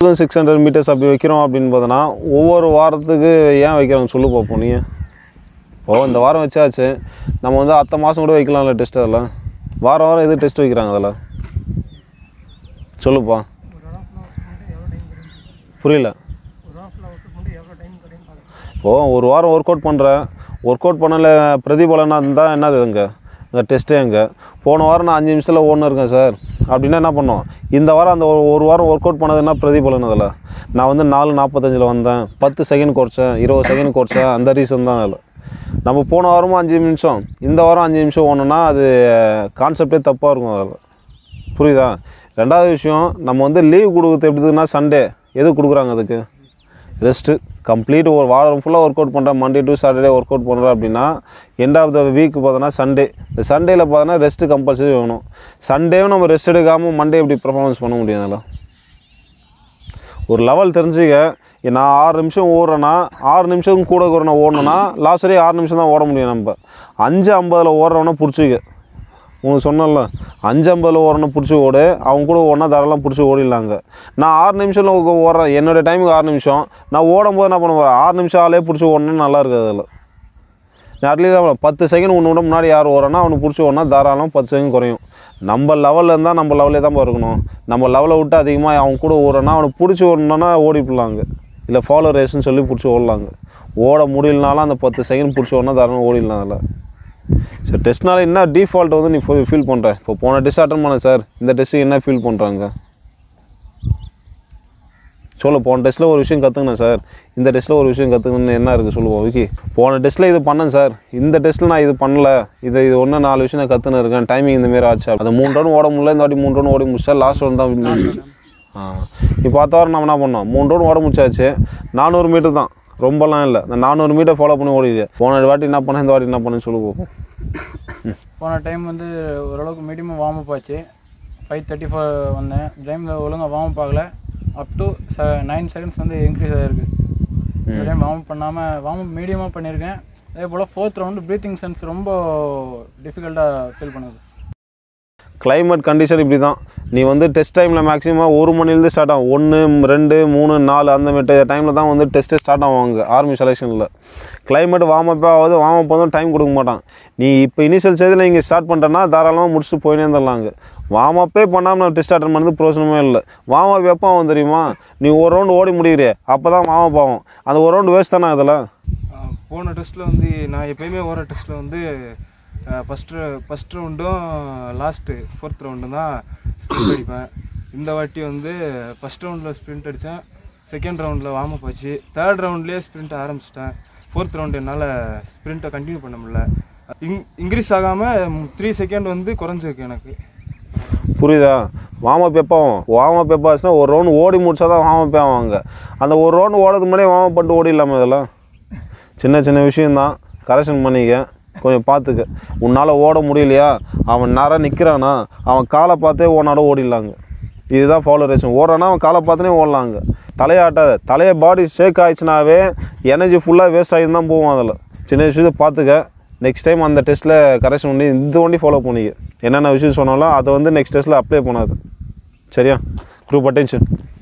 Thousand six hundred metres அப்படி வைக்கிறோம் அப்படின்னு பார்த்தோன்னா ஒவ்வொரு வாரத்துக்கு ஏன் வைக்கிறாங்க சொல்லு பார்ப்போம் நீ ஓ இந்த வாரம் வச்சாச்சு நம்ம வந்து அடுத்த மாதம் கூட வைக்கலாம்ல டெஸ்ட் அதெல்லாம் வாரம் வாரம் எது டெஸ்ட் வைக்கிறாங்க அதில் சொல்லுப்பா புரியல ஓ ஒரு வாரம் ஒர்க் அவுட் பண்ணுறேன் ஒர்க் அவுட் பண்ணல பிரதிபலனாக இருந்தால் என்னது இங்கே இந்த டெஸ்ட்டே எங்கே போன வாரம் நான் அஞ்சு நிமிஷத்தில் ஓடுன்னு இருக்கேன் சார் அப்படின்னா என்ன பண்ணோம் இந்த வாரம் அந்த ஒரு ஒரு வாரம் ஒர்க் அவுட் பண்ணதுன்னா பிரதிபலன் அதில் நான் வந்து நாலு நாற்பத்தஞ்சில் வந்தேன் பத்து செகண்ட் குறைச்சேன் இருபது செகண்ட் குறைச்சேன் அந்த ரீசன் தான் அதில் நம்ம போன வாரமும் அஞ்சு நிமிஷம் இந்த வாரம் அஞ்சு நிமிஷம் ஓடணுன்னா அது கான்செப்டே தப்பாக இருக்கும் அதில் புரியுதா ரெண்டாவது விஷயம் நம்ம வந்து லீவ் கொடுக்குறது எப்படிதுன்னா சண்டே எது கொடுக்குறாங்க அதுக்கு ரெஸ்ட்டு கம்ப்ளீட் ஒரு வாரம் ஃபுல்லாக ஒர்க் அவுட் பண்ணுறேன் Monday to Saturday work out பண்ணுறேன் அப்படின்னா எண்ட் ஆஃப் த வீக் பார்த்தோன்னா சண்டே இந்த சண்டேயில் பார்த்தோன்னா ரெஸ்ட்டு கம்பல்சரி வேணும் சண்டேவும் நம்ம ரெஸ்ட் எடுக்காமல் மண்டே எப்படி பர்ஃபார்மன்ஸ் பண்ண முடியும் அதில் ஒரு லெவல் தெரிஞ்சுக்க நான் ஆறு நிமிஷம் ஓடுறேன்னா ஆறு நிமிஷம் கூட கூட நான் ஓடணுன்னா லாஸ்ட் வரையும் ஆறு நிமிஷம் தான் ஓட முடியும் நம்ம அஞ்சு ஐம்பதில் ஓடுறவனா பிடிச்சிக்க உனக்கு சொன்னல அஞ்சு ஐம்பதில் ஓடுறவனை பிடிச்சி ஓடு அவங்க கூட ஓடனா தாராளம் பிடிச்சி ஓடிடலாங்க நான் ஆறு நிமிஷம் ஓடுறேன் என்னோடய டைமுக்கு ஆறு நிமிஷம் நான் ஓடும்போது என்ன பண்ண போகிறேன் ஆறு நிமிஷம் ஆளே பிடிச்சி ஓடணும்னு நல்லா இருக்குது அதில் நான் அட்லீஸ்ட் பத்து செகண்ட் ஒன்று விட முன்னாடி யார் ஓடுறனா அவனுக்கு பிடிச்சி ஓடனா தாராளம் பத்து செகண்ட் குறையும் நம்ம லெவலில் இருந்தால் நம்ம லெவலே தான் இருக்கணும் நம்ம லெவலை விட்டு அதிகமாக அவன் கூட ஓடுறனா அவனுக்கு பிடிச்சி ஓடணுன்னா ஓடிப்படலாங்க இல்லை ஃபாலோ ரேஸ்ன்னு சொல்லி பிடிச்சி ஓடலாங்க ஓட முடியலனாலும் அந்த பத்து செகண்ட் பிடிச்சி ஓடனா தாராளம் ஓடிடலாம் அதில் சரி டெஸ்ட்னால என்ன டிஃபால்ட் வந்து நீ ஃபீல் பண்ணுற இப்போ போன டெஸ்ட் அட்டன் பண்ண சார் இந்த டெஸ்ட்டு என்ன ஃபீல் பண்ணுறாங்க சொல்லு போன டெஸ்ட்டில் ஒரு விஷயம் கற்றுக்கினேன் சார் இந்த டெஸ்ட்டில் ஒரு விஷயம் கற்றுக்கணுன்னு என்ன இருக்குது சொல்லுவோம் விக்கி போன டெஸ்ட்டில் இது பண்ணேன் சார் இந்த டெஸ்ட்டில் நான் இது பண்ணல இது இது ஒன்று நாலு விஷயம் நான் கற்றுன்னு இருக்கேன் டைமிங் இந்த மாரி ஆச்சு அந்த மூணு ரன் ஓட முடியல இந்த வாட்டி மூணு ரன் ஓடி முடிச்சா லாஸ்ட் ரன் தான் win. ஆ இப்போ அடுத்த வாரம் நம்ம என்ன பண்ணோம் மூணு ரன் ஓட முடிச்சாச்சு நானூறு மீட்டர் தான் ரொம்பலாம் இல்லை இந்த நானூறு மீட்டர் ஃபாலோ பண்ணி ஓடிடு போன வாட்டி என்ன பண்ணேன் இந்த வாட்டி என்ன பண்ணேன்னு சொல்லி பார்ப்போம் போன டைம் வந்து ஓரளவுக்கு மீடியமாக வார்ம் அப் ஆச்சு ஃபைவ் தேர்ட்டி ஃபோர் வந்தேன் டைமில் ஒழுங்காக வார்ம் அப் ஆகலை அப் டு ச நைன் செகண்ட்ஸ் வந்து இன்க்ரீஸ் ஆகிருக்கு இந்த டைம் வார்ம் அப் பண்ணாமல் வார்ம் அப் மீடியமாக பண்ணியிருக்கேன் அதே போல் ஃபோர்த் ரவுண்டு ப்ரீத்திங் சென்ஸ் ரொம்ப டிஃபிகல்ட்டாக ஃபீல் பண்ணுது climate கண்டிஷன் இப்படி தான் நீ வந்து டெஸ்ட் டைமில் மேக்ஸிமம் ஒரு மணிலேருந்து ஸ்டார்ட் ஆகும் ஒன்று ரெண்டு மூணு நாலு அந்த மாரி டைமில் தான் வந்து டெஸ்ட்டே ஸ்டார்ட் ஆவாங்க ஆர்மி செலெக்ஷனில் climate வார்ம் அப் ஆகுது வார்ம் அப் வந்து டைம் கொடுக்க மாட்டான் நீ இப்போ இனிஷியல் ஸ்டேஜில் இங்கே ஸ்டார்ட் பண்ணுறேன்னா தாராளமாக முடிச்சுட்டு போயினே இருந்துடலாங்க வார்ம் அப்பே பண்ணாமல் நான் டெஸ்ட் அட்டன் பண்ணது பிரோஜனமே இல்லை வார்ம் அப் எப்போ ஆகும் தெரியுமா நீ ஒரு ரவுண்டு ஓடி முடியிறியே அப்போ தான் வார்ம் அப் ஆகும் அந்த ஒரு ரவுண்டு வேஸ்ட் தானே அதில் ஆ, போன டெஸ்ட்டில் வந்து நான் எப்பயுமே ஓடுற டெஸ்ட்டில் வந்து ஃபஸ்ட்டு ஃபஸ்ட் ரவுண்டும் லாஸ்ட்டு ஃபோர்த் ரவுண்டும் தான் ஸ்ப்ரிண்ட் அடிப்பேன் இந்த வாட்டி வந்து ஃபஸ்ட் ரவுண்டில் ஸ்ப்ரிண்ட் அடித்தேன் செகண்ட் ரவுண்டில் வார்ம் அப் ஆச்சு தேர்ட் ரவுண்ட்லேயே ஸ்ப்ரிண்ட் ஆரம்பிச்சிட்டேன் ஃபோர்த் ரவுண்டு என்னால் ஸ்ப்ரிண்ட்டை கண்டினியூ பண்ண முடியல இன் இன்க்ரீஸ் ஆகாமல் த்ரீ செகண்ட் வந்து குறைஞ்சிருக்கு எனக்கு புரியுதா வார்ம் அப் எப்போ ஆகும் வார்ம் அப் எப்போ ஆச்சுன்னா ஒரு ரவுண்டு ஓடி முடிச்சா தான் வார்ம் அப் ஆவாங்க அந்த ஒரு ரவுண்டு ஓடுறதுக்கு முன்னாடியே வார்ம் அப் பண்ணிட்டு ஓடிடலாமா இதெல்லாம் சின்ன சின்ன விஷயந்தான் கரெக்ஷன் பண்ணிக்க கொஞ்சம் பார்த்துக்க உன்னால் ஓட முடியலையா அவன் நேராக நிற்கிறானா அவன் காலை பார்த்தே ஓனாட ஓடிடலாங்க இதுதான் ஃபாலோ ரேஷன் ஓடுறானா அவன் காலை பார்த்துனே ஓடலாங்க தலையாட்டாத தலையை பாடி ஷேக் ஆயிடுச்சுனாவே எனர்ஜி ஃபுல்லாக வேஸ்ட் ஆகி தான் போவோம் அதில் சின்ன விஷயத்தை பார்த்துக்க நெக்ஸ்ட் டைம் அந்த டெஸ்ட்டில் கரெக்ஷன் பண்ணி இந்த வண்டி ஃபாலோ பண்ணிக்க என்னென்ன விஷயம் சொன்னாலும் அதை வந்து நெக்ஸ்ட் டெஸ்ட்டில் அப்ளை பண்ணாது சரியா குரூப் அட்டென்ஷன்